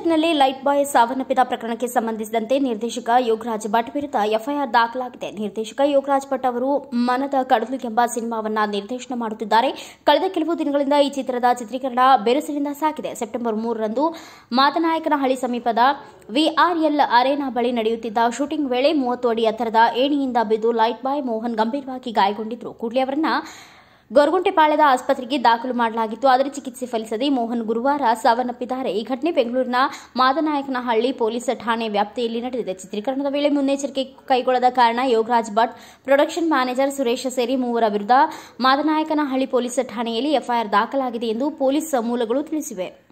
ಸೆಟ್ನಲ್ಲಿ light boy ಸಾವನ್ನಪ್ಪಿದ ಪ್ರಕರಣಕ್ಕೆ ಸಂಬಂಧಿಸಿದಂತೆ ನಿರ್ದೇಶಕ ಯೋಗರಾಜ್ ಭಟ್ ವಿರುದ್ಧ ಎಫ್ಐಆರ್ ದಾಖಲಾಗಿದೆ ನಿರ್ದೇಶಕ ಯೋಗರಾಜ್ ಭಟ್ ಅವರು ಮನದ ಕಡಲು ಎಂಬ ಸಿನಿಮಾವನ್ನ ನಿರ್ದೇಶನ ಮಾಡುತ್ತಿದ್ದಾರೆ ಕಳೆದ ಕೆಲವು ದಿನಗಳಿಂದ ಈ ಚಿತ್ರದ ಚಿತ್ರೀಕರಣ ಬೆರಸಿನಿಂದ ಸಾಗಿದೆ ಸೆಪ್ಟೆಂಬರ್ ಮೂರರಂದು ಮಾತನಾಯಕನಹಳ್ಳಿ ಸಮೀಪದ ವಿಆರ್ಎಲ್ ಅರೇನಾ ಬಳಿ ನಡೆಯುತ್ತಿದ್ದ ಶೂಟಿಂಗ್ ವೇಳೆ ಮೂವತ್ತು ಅಡಿ ಎತ್ತರದ ಏಣಿಯಿಂದ ಬಿದ್ದು ಲೈಟ್ ಬಾಯ್ ಮೋಹನ್ ಗಂಭೀರವಾಗಿ ಗಾಯಗೊಂಡಿದ್ರು ಕೂಡಲೇ ಅವರನ್ನ ಗೊರಗುಂಟೆಪಾಳ್ಯದ ಆಸ್ಪತ್ರೆಗೆ ದಾಖಲು ಮಾಡಲಾಗಿತ್ತು ಆದರೆ ಚಿಕಿತ್ಸೆ ಫಲಿಸದೆ ಮೋಹನ್ ಗುರುವಾರ ಸಾವನ್ನಪ್ಪಿದ್ದಾರೆ ಈ ಘಟನೆ ಬೆಂಗಳೂರಿನ ಮಾದನಾಯಕನಹಳ್ಳಿ ಪೊಲೀಸ್ ಠಾಣೆ ವ್ಯಾಪ್ತಿಯಲ್ಲಿ ನಡೆದಿದೆ ಚಿತ್ರೀಕರಣದ ವೇಳೆ ಮುನ್ನೆಚ್ಚರಿಕೆ ಕೈಗೊಳ್ಳದ ಕಾರಣ ಯೋಗರಾಜ್ ಭಟ್ ಪ್ರೊಡಕ್ಷನ್ ಮ್ಯಾನೇಜರ್ ಸುರೇಶ್ ಸೇರಿ ಮೂವರ ವಿರುದ್ಧ ಮಾದನಾಯಕನಹಳ್ಳಿ ಪೊಲೀಸ್ ಠಾಣೆಯಲ್ಲಿ ಎಫ್ಐಆರ್ ದಾಖಲಾಗಿದೆ ಎಂದು ಪೊಲೀಸ್ ಮೂಲಗಳು ತಿಳಿಸಿವೆ